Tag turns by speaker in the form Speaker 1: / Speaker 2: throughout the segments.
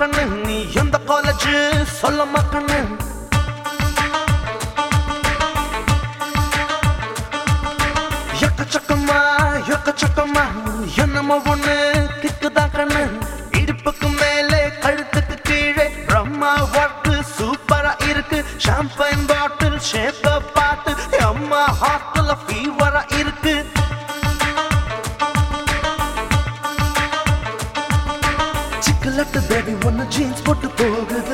Speaker 1: மக்கண்ணு நீ எந்த காலேஜ் சொல்ல மக்கண்ணு எக்கச்சக்கமா எக்கச்சக்கமா என்னமோ ஒண்ணு கிக்குதான் கண்ணு இடுப்புக்கு மேலே கழுத்துக்கு கீழே பிரம்மா ஒர்க்கு சூப்பரா இருக்கு ஷாம்பைன் பாட்டில் ஷேப்ப பார்த்து அம்மா ஹாஸ்டல்ல ஃபீவரா இருக்கு சிக்கலட்டு பேபி ஒன்னு ஜீன்ஸ் போட்டு போகுது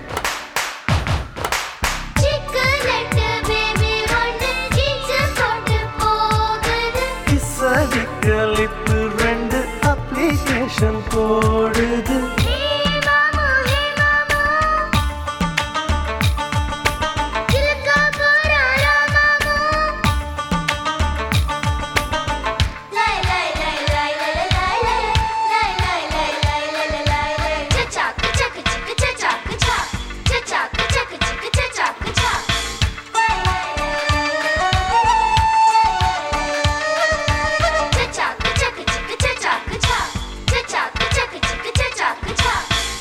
Speaker 2: சிக்கலட்டு பேபி ஒன்று ஜீன்ஸ் போட்டு போகுது
Speaker 1: கிசடிக்க லிப்பு ரெண்டு அப்ளிகேஷன் போடுது
Speaker 2: ஹே மாமு ஹே மாமு கிழக்கா போறாரா மாமு லை லை லை லை லை லை லை லை லை லை லை லை லை சச்சா சச்சா சச்சா சச்சா சச்சா சச்சா சச்சா சச்சா சச்சா சச்சா சச்சா சச்சா சச்சா சச்சா சச்சா சச்சா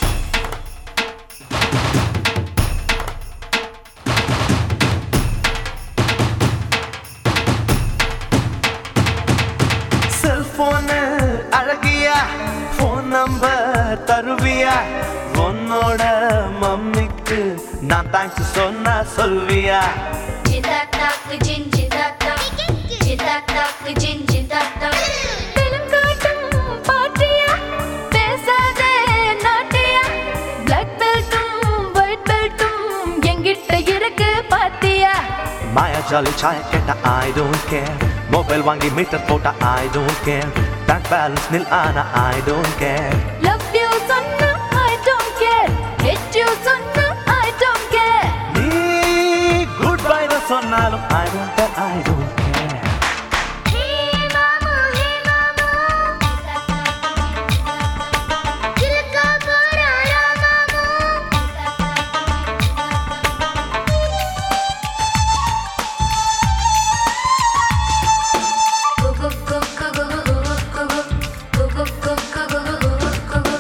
Speaker 1: செல்போனு அழகியா போன் நம்பர் தருவியா உன்னோட மம்மிக்கு நான் தேங்க்ஸ் சொன்னா சொல்வியா
Speaker 2: ஜிந்தாக் தாக் ஜின் ஜிந்தாக் தாக் ஜிந்தாக் தாக் ஜின் ஜிந்தாக் தாக்
Speaker 3: பெரும் காட்டும் பாட்டியா பேசாதே நாட்டியா பிளாக் பெல்ட்டும் ஒயிட் பெல்ட்டும் எங்கிட்ட இருக்கு பாத்தியா
Speaker 1: மாயா ஜாலி சாய கேட்ட ஐ டோன்ட் கேர் மொபைல் வாங்கி மீட்டர் போட்ட I don't care bank balance nil ஆனா I don't care
Speaker 3: love you சொன்னா I don't care hate you சொன்னா ஐ டோன்ட் கேர்
Speaker 1: நீ குட் பை சொன்னாலும் I don't care I don't care
Speaker 2: hey மாமு hey மாமு கிழக்கா போறாரா மாமு குகு குகு குகு குகு குகு குகு குகு குகு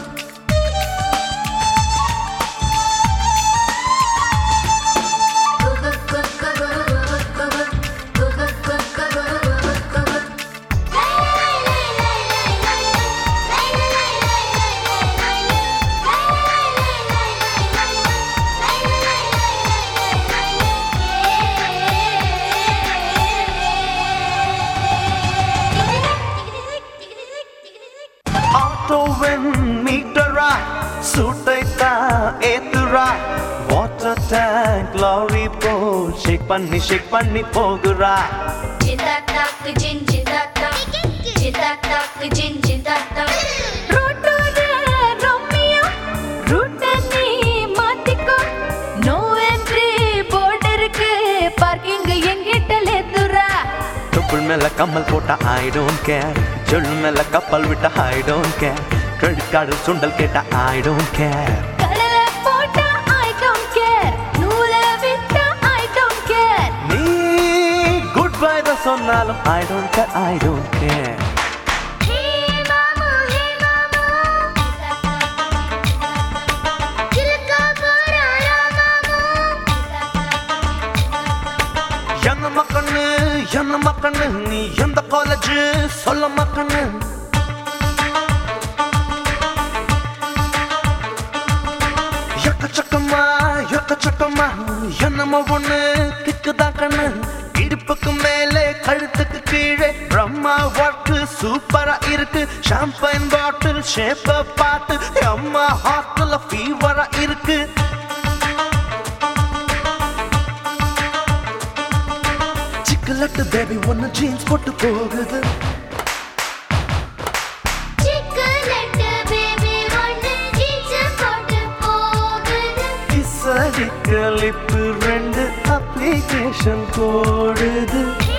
Speaker 1: ஆட்டோவின் மீட்டரா சூட்டை தான் ஏத்துறா வாட்டர் டேங்க் லாரி போ ஷேக் பண்ணி ஷேக் பண்ணி போகுறா
Speaker 3: ரோட்டோட ரொமியோ ரூட்ட நீ மாத்திக்கோ நோ என்ட்ரி போர்டு இருக்கு பார்க்கிங் எங்கிட்ட லேத்துறா
Speaker 1: தொப்புள் மேல கம்மல் போட்ட ஐ டோன்ட் கேர் ஜொல் மேல கப்பல் விட்ட I don't care credit card சுண்டல் கேட்ட ஐ டோன்ட் கேர்
Speaker 3: கடல போட்டா ஐ டோன்ட் கேர் நூல விட்டா ஐ டோன்ட் கேர்
Speaker 1: நீ குட் பை தான் சொன்னாலும் I don't care I don't care என்ன மக்கண்ணு என்ன மக்கண்ணு நீ எந்த காலேஜ் சொல்ல மக்கண்ணு எக்கச்சக்கமா எக்கச்சக்கமா என்னமோ ஒண்ணு கிக்குதான் கண்ணு இடுப்புக்கு மேலே கழுத்துக்கு கீழே பிரம்மா ஒர்க்கு சூப்பரா இருக்கு ஷாம்பைன் பாட்டில் ஷேப்ப பார்த்து அம்மா ஹாஸ்டல்ல ஃபீவரா இருக்கு சிக்கலட்டு பேபி ஒன்னு ஜீன்ஸ் போட்டு போகுது கிசடிக்க லிப்பு ரெண்டு அப்ளிகேஷன் போடுது
Speaker 2: ஹே